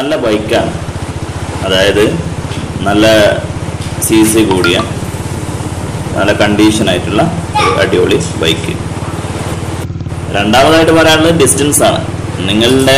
നല്ല ബൈക്കാണ് അതായത് നല്ല സി സി കൂടിയ നല്ല കണ്ടീഷൻ ആയിട്ടുള്ള ഒരു അടിപൊളി ബൈക്ക് രണ്ടാമതായിട്ട് പറയാനുള്ളത് ഡിസ്റ്റൻസ് ആണ് നിങ്ങളുടെ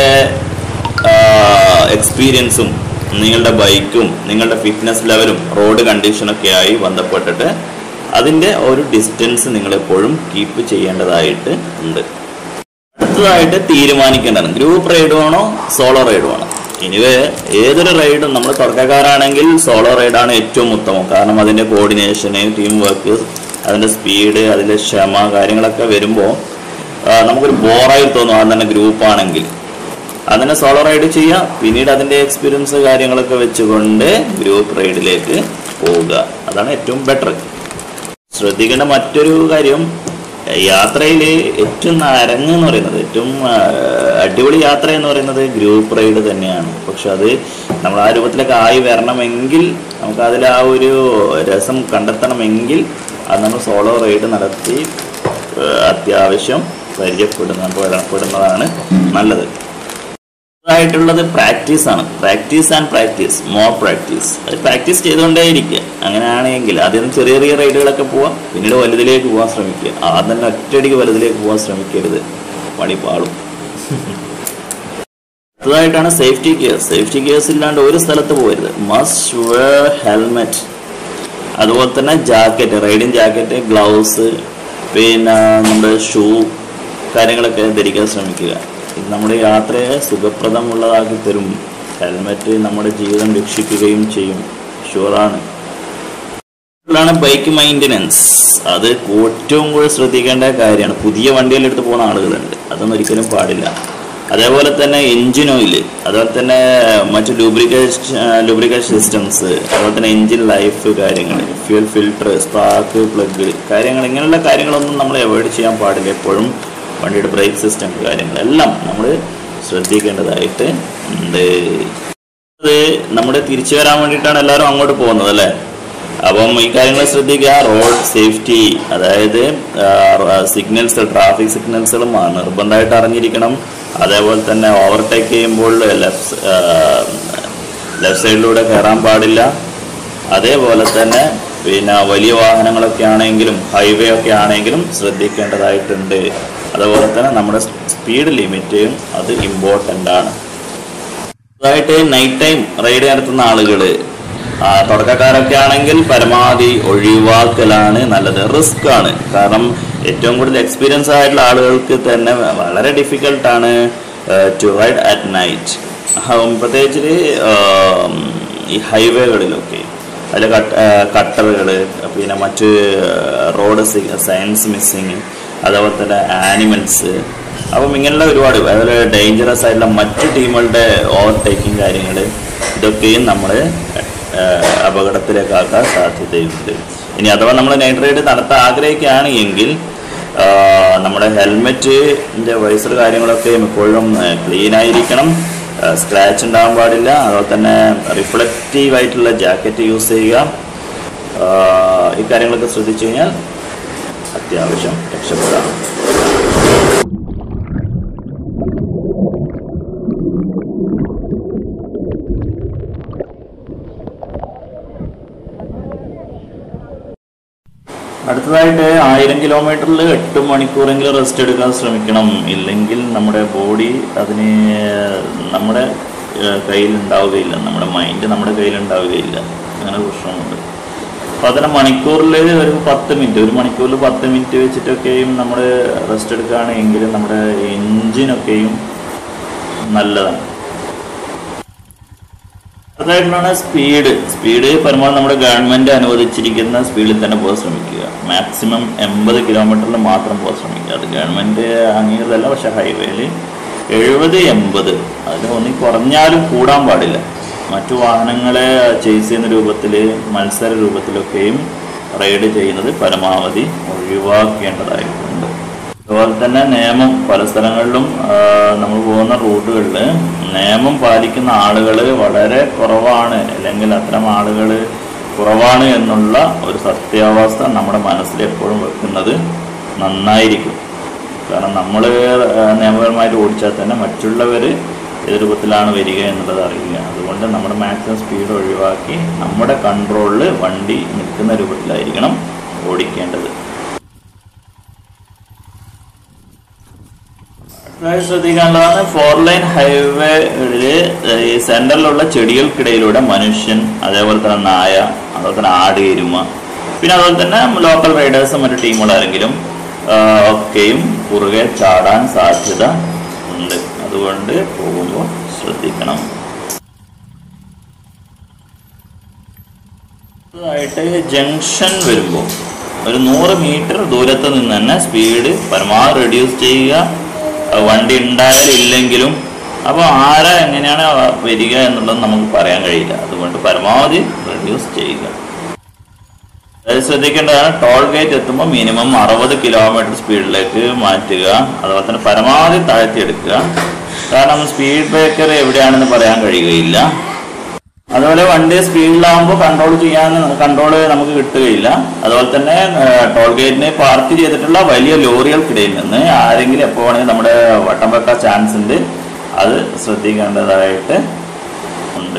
എക്സ്പീരിയൻസും നിങ്ങളുടെ ബൈക്കും നിങ്ങളുടെ ഫിറ്റ്നസ് ലെവലും റോഡ് കണ്ടീഷനൊക്കെ ആയി ബന്ധപ്പെട്ടിട്ട് അതിൻ്റെ ഒരു ഡിസ്റ്റൻസ് നിങ്ങൾ എപ്പോഴും കീപ്പ് ചെയ്യേണ്ടതായിട്ട് ഉണ്ട് അടുത്തതായിട്ട് തീരുമാനിക്കേണ്ടതാണ് ഗ്രൂപ്പ് റൈഡ് വേണോ സോളോ റൈഡ് വേണോ ഇനിവേ ഏതൊരു റൈഡും നമ്മൾ തുടക്കക്കാരാണെങ്കിൽ സോളോ റൈഡാണ് ഏറ്റവും ഉത്തമം കാരണം അതിൻ്റെ കോർഡിനേഷന് ടീം വർക്ക് അതിൻ്റെ സ്പീഡ് അതിൻ്റെ ക്ഷമ കാര്യങ്ങളൊക്കെ വരുമ്പോൾ നമുക്കൊരു ബോറായി തോന്നും അത് തന്നെ ഗ്രൂപ്പ് ആണെങ്കിൽ അതിനെ സോളോ റൈഡ് ചെയ്യുക പിന്നീട് അതിൻ്റെ എക്സ്പീരിയൻസ് കാര്യങ്ങളൊക്കെ വെച്ചുകൊണ്ട് ഗ്രൂപ്പ് റൈഡിലേക്ക് പോവുക അതാണ് ഏറ്റവും ബെറ്റർ ശ്രദ്ധിക്കേണ്ട മറ്റൊരു കാര്യം യാത്രയിൽ ഏറ്റവും അരങ്ങ് എന്ന് പറയുന്നത് ഏറ്റവും ആ, അടിപൊളി യാത്ര എന്ന് പറയുന്നത് ഗ്രൂപ്പ് റൈഡ് തന്നെയാണ് പക്ഷെ അത് നമ്മൾ ആ രൂപത്തിലൊക്കെ ആയി വരണമെങ്കിൽ നമുക്ക് അതിൽ ആ ഒരു രസം കണ്ടെത്തണമെങ്കിൽ അത് നമ്മൾ സോളോ റൈഡ് നടത്തി ആ, അത്യാവശ്യം പരിചയപ്പെടുന്ന പെടുന്നതാണ് നല്ലത് ആയിട്ടുള്ളത് പ്രാക്ടീസ് ആണ് practice and practice more practice അത് പ്രാക്ടീസ് ചെയ്തുകൊണ്ടേയിരിക്കുക അങ്ങനെയാണെങ്കിൽ ആദ്യം ചെറിയ ചെറിയ റൈഡുകളൊക്കെ പോവാം പിന്നീട് വലുതിലേക്ക് പോകാൻ ശ്രമിക്കുക ആദ്യം തന്നെ ഒറ്റയടിക്ക് വലുതിലേക്ക് പോകാൻ ശ്രമിക്കരുത് പണി പാളും അടുത്തതായിട്ടാണ് സേഫ്റ്റി ഗിയർ സേഫ്റ്റി ഗിയേഴ്സ് ഇല്ലാണ്ട് ഒരു സ്ഥലത്ത് പോകരുത് മസ്റ്റ് വെയർ ഹെൽമെറ്റ് അതുപോലെ തന്നെ ജാക്കറ്റ് റൈഡിങ് ജാക്കറ്റ് ഗ്ലൗസ് പിന്നെ നമ്മുടെ ഷൂ കാര്യങ്ങളൊക്കെ ധരിക്കാൻ ശ്രമിക്കുക ഇത് നമ്മുടെ യാത്രയെ സുഖപ്രദമുള്ളതാക്കി തരും ഹെൽമെറ്റ് നമ്മുടെ ജീവിതം രക്ഷിക്കുകയും ചെയ്യും ഷുവറാണ് ാണ് ബൈക്ക് മെയിൻ്റനൻസ് അത് ഏറ്റവും കൂടുതൽ ശ്രദ്ധിക്കേണ്ട കാര്യമാണ് പുതിയ വണ്ടികളെടുത്ത് പോകുന്ന ആളുകളുണ്ട് അതൊന്നും ഒരിക്കലും പാടില്ല അതേപോലെ തന്നെ എൻജിൻ ഓയിൽ അതുപോലെ തന്നെ മറ്റ് ലൂബ്രിക്കേഷൻ ലൂബ്രിക്കേഷൻ സിസ്റ്റംസ് അതുപോലെ തന്നെ എൻജിൻ ലൈഫ് കാര്യങ്ങൾ ഫ്യൂൽ ഫിൽട്ടർ സ്പാർക്ക് പ്ലഗ് കാര്യങ്ങൾ ഇങ്ങനെയുള്ള കാര്യങ്ങളൊന്നും നമ്മൾ അവോയ്ഡ് ചെയ്യാൻ പാടില്ല എപ്പോഴും വണ്ടിയുടെ ബ്രേക്ക് സിസ്റ്റം കാര്യങ്ങളെല്ലാം നമ്മൾ ശ്രദ്ധിക്കേണ്ടതായിട്ട് ഉണ്ട് അത് നമ്മുടെ തിരിച്ചു വരാൻ വേണ്ടിയിട്ടാണ് എല്ലാവരും അങ്ങോട്ട് പോകുന്നത് അല്ലേ അപ്പം ഈ കാര്യങ്ങൾ ശ്രദ്ധിക്കുക റോഡ് സേഫ്റ്റി അതായത് സിഗ്നൽസ് ട്രാഫിക് സിഗ്നൽസുകളും നിർബന്ധമായിട്ട് അറിഞ്ഞിരിക്കണം അതേപോലെ തന്നെ ഓവർടേക്ക് ചെയ്യുമ്പോൾ ലെഫ്റ്റ് ലെഫ്റ്റ് സൈഡിലൂടെ കയറാൻ പാടില്ല അതേപോലെ തന്നെ പിന്നെ വലിയ വാഹനങ്ങളൊക്കെ ആണെങ്കിലും ഹൈവേ ഒക്കെ ആണെങ്കിലും ശ്രദ്ധിക്കേണ്ടതായിട്ടുണ്ട് അതുപോലെ തന്നെ നമ്മുടെ സ്പീഡ് ലിമിറ്റും അത് ഇമ്പോർട്ടൻ്റ് ആണ് അതായിട്ട് നൈറ്റ് ടൈം റൈഡ് നടത്തുന്ന ആളുകൾ തുടക്കക്കാരൊക്കെ ആണെങ്കിൽ പരമാവധി ഒഴിവാക്കലാണ് നല്ലത് റിസ്ക് ആണ് കാരണം ഏറ്റവും കൂടുതൽ എക്സ്പീരിയൻസ് ആയിട്ടുള്ള ആളുകൾക്ക് തന്നെ വളരെ ഡിഫിക്കൽട്ടാണ് ടു റൈഡ് അറ്റ് നൈറ്റ് പ്രത്യേകിച്ച് ഈ ഹൈവേകളിലൊക്കെ അതിൽ കട്ട് കട്ടറുകൾ പിന്നെ മറ്റ് റോഡ് സയൻസ് മിസ്സിങ് അതേപോലെ തന്നെ ആനിമൽസ് അപ്പം ഇങ്ങനെയുള്ള ഒരുപാട് അതുപോലെ ഡേഞ്ചറസ് ആയിട്ടുള്ള മറ്റ് ടീമുകളുടെ ഓവർടേക്കിംഗ് കാര്യങ്ങൾ ഇതൊക്കെയും നമ്മൾ അപകടത്തിലേക്കാക്കാൻ സാധ്യതയുണ്ട് ഇനി അഥവാ നമ്മൾ നൈറ്റ് റൈഡ് നടത്താൻ ആഗ്രഹിക്കുകയാണ് എങ്കിൽ ആ, നമ്മുടെ ഹെൽമെറ്റിൻ്റെ വൈസർ കാര്യങ്ങളൊക്കെ എപ്പോഴും ക്ലീൻ ആയിരിക്കണം സ്ക്രാച്ച് ഉണ്ടാകാൻ പാടില്ല അതുപോലെ തന്നെ റിഫ്ലക്റ്റീവ് ആയിട്ടുള്ള ജാക്കറ്റ് യൂസ് ചെയ്യുക ആ, ഈ കാര്യങ്ങളൊക്കെ ശ്രദ്ധിച്ചു കഴിഞ്ഞാൽ അത്യാവശ്യം രക്ഷപ്പെടാം അടുത്തതായിട്ട് ആയിരം കിലോമീറ്ററിൽ എട്ട് മണിക്കൂറെങ്കിലും റെസ്റ്റ് എടുക്കാൻ ശ്രമിക്കണം ഇല്ലെങ്കിൽ നമ്മുടെ ബോഡി അതിന് നമ്മുടെ ഏഹ്, കയ്യിലുണ്ടാവുകയില്ല നമ്മുടെ മൈൻഡ് നമ്മുടെ കയ്യിലുണ്ടാവുകയില്ല അങ്ങനെ പ്രശ്നമുണ്ട് അപ്പോൾ അതിന് മണിക്കൂറിൽ ഒരു പത്ത് മിനിറ്റ് ഒരു മണിക്കൂറിൽ പത്ത് മിനിറ്റ് വെച്ചിട്ടൊക്കെയും നമ്മൾ റെസ്റ്റ് എടുക്കുകയാണെങ്കിൽ നമ്മുടെ എൻജിനൊക്കെയും നല്ലതാണ് അതായിട്ടുള്ള സ്പീഡ് സ്പീഡ് പരമാവധി നമ്മുടെ ഗവൺമെന്റ് അനുവദിച്ചിരിക്കുന്ന സ്പീഡിൽ തന്നെ പോകാൻ ശ്രമിക്കുക മാക്സിമം എൺപത് കിലോമീറ്ററിൽ മാത്രം പോകാൻ ശ്രമിക്കുക അത് ഗവൺമെന്റ് അംഗീകൃതമല്ല പക്ഷെ ഹൈവേയിൽ എഴുപത് എൺപത് അതിന് ഒന്നി കുറഞ്ഞാലും കൂടാൻ പാടില്ല മറ്റു വാഹനങ്ങളെ ചേസ് ചെയ്യുന്ന രൂപത്തിൽ മത്സര രൂപത്തിലൊക്കെയും റൈഡ് ചെയ്യുന്നത് പരമാവധി ഒഴിവാക്കേണ്ടതായിട്ടുണ്ട് അതുപോലെ തന്നെ നിയമം പല സ്ഥലങ്ങളിലും ആ, നമ്മൾ പോകുന്ന റൂട്ടുകളിൽ നിയമം പാലിക്കുന്ന ആളുകൾ വളരെ കുറവാണ് അല്ലെങ്കിൽ അത്തരം ആളുകൾ കുറവാണ് എന്നുള്ള ഒരു സത്യാവസ്ഥ നമ്മുടെ മനസ്സിൽ എപ്പോഴും വെക്കുന്നത് നന്നായിരിക്കും കാരണം നമ്മൾ നിയമപരമായിട്ട് ഓടിച്ചാൽ തന്നെ മറ്റുള്ളവർ ഏത് രൂപത്തിലാണ് വരിക എന്നുള്ളത് അറിയില്ല അതുകൊണ്ട് നമ്മുടെ മാക്സിമം സ്പീഡ് ഒഴിവാക്കി നമ്മുടെ കൺട്രോളിൽ വണ്ടി നിൽക്കുന്ന രൂപത്തിലായിരിക്കണം ഓടിക്കേണ്ടത് അടുത്തതായി ശ്രദ്ധിക്കാനുള്ളതാണ് ഫോർ ലൈൻ ഹൈവേയില് ഈ സെന്ററിലുള്ള ചെടികൾക്കിടയിലൂടെ മനുഷ്യൻ അതേപോലെ തന്നെ നായ അതുപോലെ തന്നെ ആട് എരുമ പിന്നെ അതുപോലെ തന്നെ ലോക്കൽ റൈഡേഴ്സും മറ്റു ടീമുകളാരെങ്കിലും ആ, ഒക്കെയും കുറുകെ ചാടാൻ സാധ്യത ഉണ്ട് അതുകൊണ്ട് പോകുമ്പോൾ ശ്രദ്ധിക്കണം ആയിട്ട് ജംഗ്ഷൻ വരുമ്പോൾ ഒരു നൂറ് മീറ്റർ ദൂരത്ത് നിന്ന് തന്നെ സ്പീഡ് പരമാവധി റെഡ്യൂസ് ചെയ്യുക അഹ് വണ്ടി ഉണ്ടായാലും ഇല്ലെങ്കിലും അപ്പോൾ ആരാ എങ്ങനെയാണ് വരിക എന്നുള്ളത് നമുക്ക് പറയാൻ കഴിയില്ല അതുകൊണ്ട് പരമാവധി റെഡ്യൂസ് ചെയ്യുക അത് ശ്രദ്ധിക്കേണ്ടതാണ് ടോൾ ഗേറ്റ് എത്തുമ്പോൾ മിനിമം അറുപത് കിലോമീറ്റർ സ്പീഡിലേക്ക് മാറ്റുക അതുപോലെ തന്നെ പരമാവധി താഴ്ത്തിയെടുക്കുക കാരണം സ്പീഡ് ബ്രേക്കർ എവിടെയാണെന്ന് പറയാൻ കഴിയുകയില്ല അതുപോലെ വണ്ടി സ്പീഡിലാകുമ്പോൾ കൺട്രോൾ ചെയ്യാൻ കൺട്രോൾ നമുക്ക് കിട്ടുകയില്ല അതുപോലെ തന്നെ ടോൾ ഗേറ്റിന് പാർക്ക് ചെയ്തിട്ടുള്ള വലിയ ലോറികൾക്കിടയിൽ നിന്ന് ആരെങ്കിലും എപ്പോൾ വേണമെങ്കിൽ നമ്മുടെ വട്ടം വെക്കാൻ ചാൻസ് ഉണ്ട് അത് ശ്രദ്ധിക്കേണ്ടതായിട്ട് ഉണ്ട്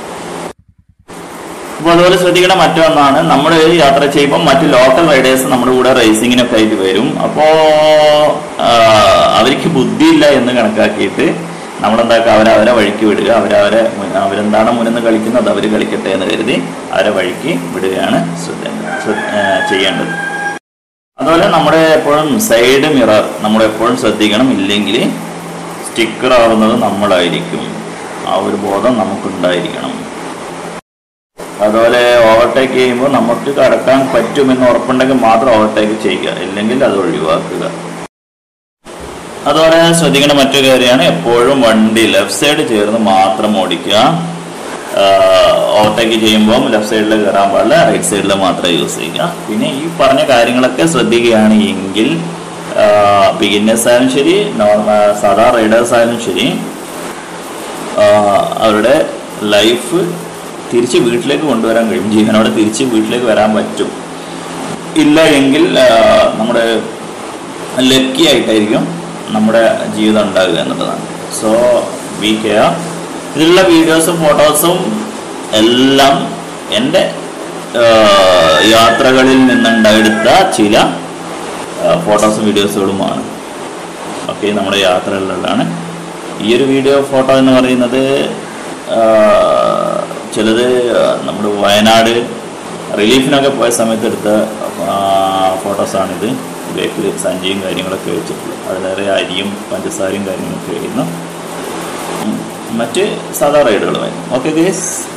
അപ്പോൾ അതുപോലെ ശ്രദ്ധിക്കേണ്ട മറ്റൊന്നാണ് നമ്മൾ യാത്ര ചെയ്യുമ്പോൾ മറ്റ് ലോക്കൽ റൈഡേഴ്സ് നമ്മുടെ കൂടെ റേസിങ്ങിനൊക്കെ ആയിട്ട് വരും അപ്പോൾ അവർക്ക് ബുദ്ധിയില്ല എന്ന് കണക്കാക്കിയിട്ട് നമ്മളെന്താക്കുക അവരെ അവരെ വഴിക്ക് വിടുക അവരവരെ മുൻ- അവരെന്താണ് മുന്നിൽ കളിക്കുന്നത് അവർ കളിക്കട്ടെ എന്ന് കരുതി അവരെ വഴിക്ക് വിടുകയാണ് ശ്രദ്ധ ശ്രദ്ധ- ആ, ചെയ്യേണ്ടത് അതുപോലെ നമ്മുടെ എപ്പോഴും സൈഡ് മിറർ നമ്മൾ എപ്പോഴും ശ്രദ്ധിക്കണം ഇല്ലെങ്കിൽ സ്റ്റിക്കർ ആവുന്നത് നമ്മളായിരിക്കും ആ ഒരു ബോധം നമുക്കുണ്ടായിരിക്കണം അതുപോലെ ഓവർടേക്ക് ചെയ്യുമ്പോൾ നമുക്ക് കടക്കാൻ പറ്റുമെന്ന് ഉറപ്പുണ്ടെങ്കിൽ മാത്രം ഓവർടേക്ക് ചെയ്യുക ഇല്ലെങ്കിൽ അത് ഒഴിവാക്കുക അതുപോലെ ശ്രദ്ധിക്കേണ്ട മറ്റൊരു കാര്യമാണ് എപ്പോഴും വണ്ടി ലെഫ്റ്റ് സൈഡ് ചേർന്ന് മാത്രം ഓടിക്കുക ഓവർടേക്ക് ചെയ്യുമ്പോൾ ലെഫ്റ്റ് സൈഡിൽ കയറാൻ പാടില്ല റൈറ്റ് സൈഡിൽ മാത്രം യൂസ് ചെയ്യുക പിന്നെ ഈ പറഞ്ഞ കാര്യങ്ങളൊക്കെ ശ്രദ്ധിക്കുകയാണ് എങ്കിൽ ബിഗിന്നേഴ്സ് ആയാലും ശരി നോർമൽ സാധാ റൈഡേഴ്സ് ആയാലും ശരി ആ, അവരുടെ ലൈഫ് തിരിച്ച് വീട്ടിലേക്ക് കൊണ്ടുവരാൻ കഴിയും ജീവനോടെ തിരിച്ച് വീട്ടിലേക്ക് വരാൻ പറ്റും ഇല്ല എങ്കിൽ ആ, നമ്മുടെ ലക്കി ആയിട്ടായിരിക്കും നമ്മുടെ ജീവിതം ഉണ്ടാകുക എന്നുള്ളതാണ് സോ ബി കെയർ ഇതിലുള്ള വീഡിയോസും ഫോട്ടോസും എല്ലാം എൻ്റെ ആ, യാത്രകളിൽ നിന്നുണ്ടായെടുത്ത ചില ഫോട്ടോസും വീഡിയോസുകളുമാണ് ഓക്കെ നമ്മുടെ യാത്രകളിലുള്ളതാണ് ഈ ഒരു വീഡിയോ ഫോട്ടോ എന്ന് പറയുന്നത് ആ, ചിലത് നമ്മുടെ വയനാട് റിലീഫിനൊക്കെ പോയ സമയത്ത് എടുത്ത ഫോട്ടോസാണിത് ബേക്കിൽ സഞ്ചിയും കാര്യങ്ങളൊക്കെ വെച്ചിട്ടുള്ളത് അതിലേറെ അരിയും പഞ്ചസാരയും കാര്യങ്ങളൊക്കെ ആയിരുന്നു ഉം. മറ്റ് സാധാ റൈഡുകളുമായിരുന്നു ഓക്കെ ഗേസ്